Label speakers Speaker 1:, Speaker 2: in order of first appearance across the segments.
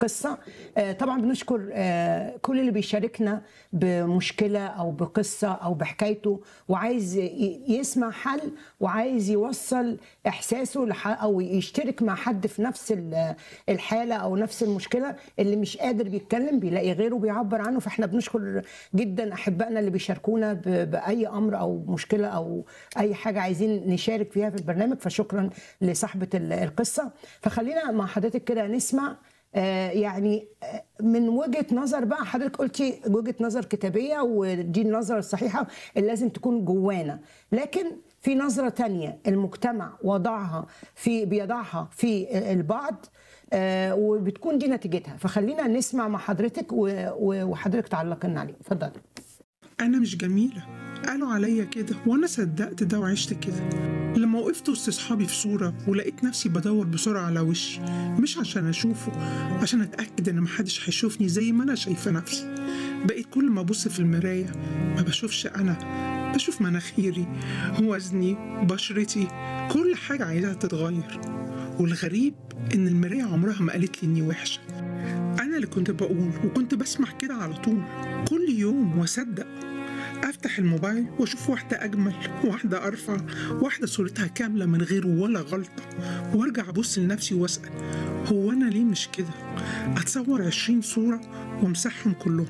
Speaker 1: قصه آه، طبعا بنشكر آه، كل اللي بيشاركنا بمشكله او بقصه او بحكايته وعايز ي- يسمع حل وعايز يوصل احساسه لح- او يشترك مع حد في نفس ال- الحاله او نفس المشكله اللي مش قادر بيتكلم بيلاقي غيره بيعبر عنه فاحنا بنشكر جدا احبائنا اللي بيشاركونا ب- باي امر او مشكله او اي حاجه عايزين نشارك فيها في البرنامج فشكرا لصاحبه ال- القصه فخلينا مع حضرتك كده نسمع آه، يعني آه، من وجهه نظر بقى حضرتك قلتي وجهه نظر كتابيه ودي النظره الصحيحه اللي لازم تكون جوانا لكن في نظره تانية المجتمع وضعها في بيضعها في البعض آه، وبتكون دي نتيجتها فخلينا نسمع مع حضرتك و- و- وحضرتك تعلق لنا عليه اتفضل
Speaker 2: أنا مش جميلة قالوا عليا كده وأنا صدقت ده وعشت كده لما وقفت وسط أصحابي في صورة ولقيت نفسي بدور بسرعة على وشي مش عشان أشوفه عشان أتأكد إن محدش هيشوفني زي ما أنا شايفة نفسي بقيت كل ما أبص في المراية ما بشوفش أنا بشوف مناخيري وزني بشرتي كل حاجة عايزاها تتغير والغريب إن المراية عمرها ما قالت لي إني وحشة أنا اللي كنت بقول وكنت بسمع كده على طول كل يوم وأصدق أفتح الموبايل وأشوف واحدة أجمل واحدة أرفع واحدة صورتها كاملة من غير ولا غلطة وأرجع أبص لنفسي وأسأل هو أنا ليه مش كده؟ أتصور عشرين صورة وأمسحهم كلهم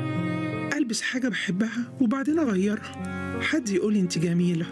Speaker 2: ألبس حاجة بحبها وبعدين أغيرها حد يقولي أنت جميلة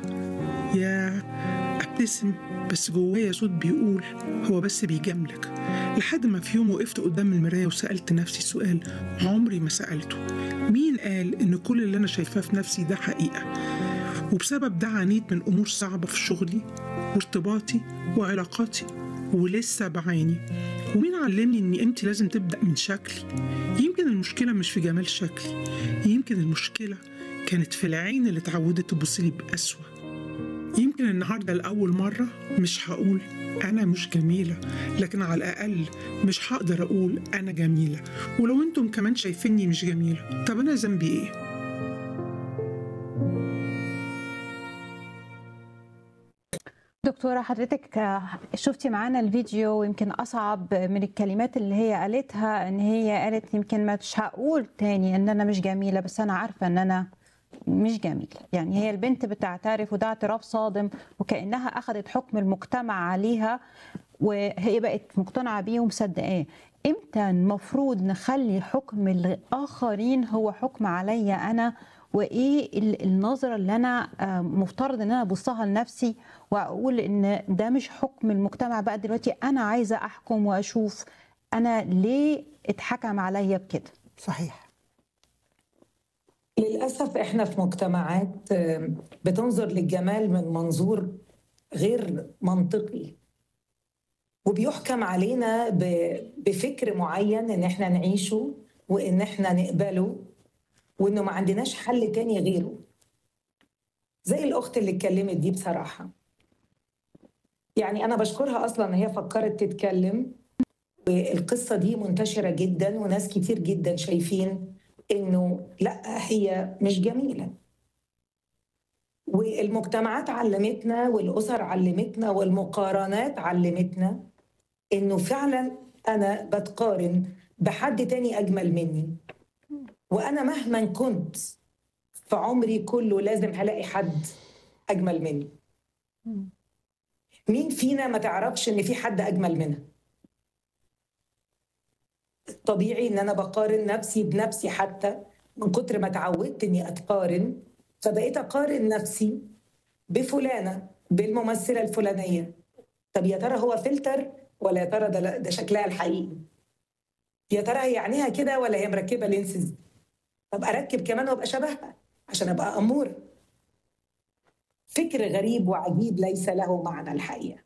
Speaker 2: يا ابتسم بس جوايا صوت بيقول هو بس بيجاملك لحد ما في يوم وقفت قدام المراية وسألت نفسي سؤال عمري ما سألته مين قال إن كل اللي أنا شايفاه في نفسي ده حقيقة وبسبب ده عانيت من أمور صعبة في شغلي وارتباطي وعلاقاتي ولسه بعاني ومين علمني إن قيمتي لازم تبدأ من شكلي يمكن المشكلة مش في جمال شكلي يمكن المشكلة كانت في العين اللي اتعودت تبصلي بقسوة يمكن النهاردة لأول مرة مش هقول أنا مش جميلة لكن على الأقل مش هقدر أقول أنا جميلة ولو أنتم كمان شايفيني مش جميلة طب أنا ذنبي إيه؟
Speaker 3: دكتورة حضرتك آه، شفتي معانا الفيديو ويمكن أصعب من الكلمات اللي هي قالتها إن هي قالت يمكن مش هقول تاني إن أنا مش جميلة بس أنا عارفة إن أنا مش جميلة يعني هي البنت بتعترف وده اعتراف صادم وكأنها أخذت حكم المجتمع عليها وهي بقت مقتنعة بيه ومصدقاه امتى المفروض نخلي حكم الآخرين هو حكم عليا أنا وايه ال- النظره اللي انا آه، مفترض ان انا ابصها لنفسي واقول ان ده مش حكم المجتمع بقى دلوقتي انا عايزه احكم واشوف انا ليه اتحكم عليا بكده
Speaker 1: صحيح
Speaker 4: للأسف إحنا في مجتمعات آم، بتنظر للجمال من منظور غير منطقي وبيحكم علينا ب- بفكر معين إن إحنا نعيشه وإن إحنا نقبله وإنه ما عندناش حل تاني غيره زي الأخت اللي اتكلمت دي بصراحة يعني أنا بشكرها أصلا إن هي فكرت تتكلم والقصة دي منتشرة جدا وناس كتير جدا شايفين انه لا هي مش جميله والمجتمعات علمتنا والاسر علمتنا والمقارنات علمتنا انه فعلا انا بتقارن بحد تاني اجمل مني وانا مهما كنت في عمري كله لازم هلاقي حد اجمل مني مين فينا ما تعرفش ان في حد اجمل منها طبيعي ان انا بقارن نفسي بنفسي حتى من كتر ما اتعودت اني اتقارن فبقيت اقارن نفسي بفلانه بالممثله الفلانيه طب يا ترى هو فلتر ولا يا ترى ده ده شكلها الحقيقي يا ترى هي عينيها كده ولا هي مركبه لينسز طب اركب كمان وابقى شبهها عشان ابقى امور فكر غريب وعجيب ليس له معنى الحقيقه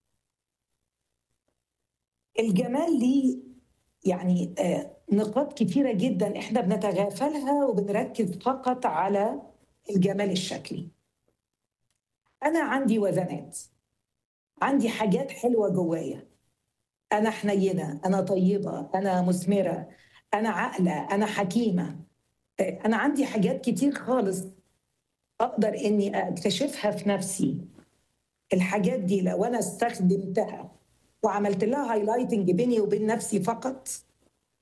Speaker 4: الجمال ليه يعني آه، نقاط كتيرة جدا احنا بنتغافلها وبنركز فقط على الجمال الشكلي أنا عندي وزنات عندي حاجات حلوة جوايا أنا حنينة أنا طيبة أنا مثمرة أنا عاقلة أنا حكيمة آه، أنا عندي حاجات كتير خالص أقدر إني أكتشفها في نفسي الحاجات دي لو أنا استخدمتها وعملت لها هايلايتنج بيني وبين نفسي فقط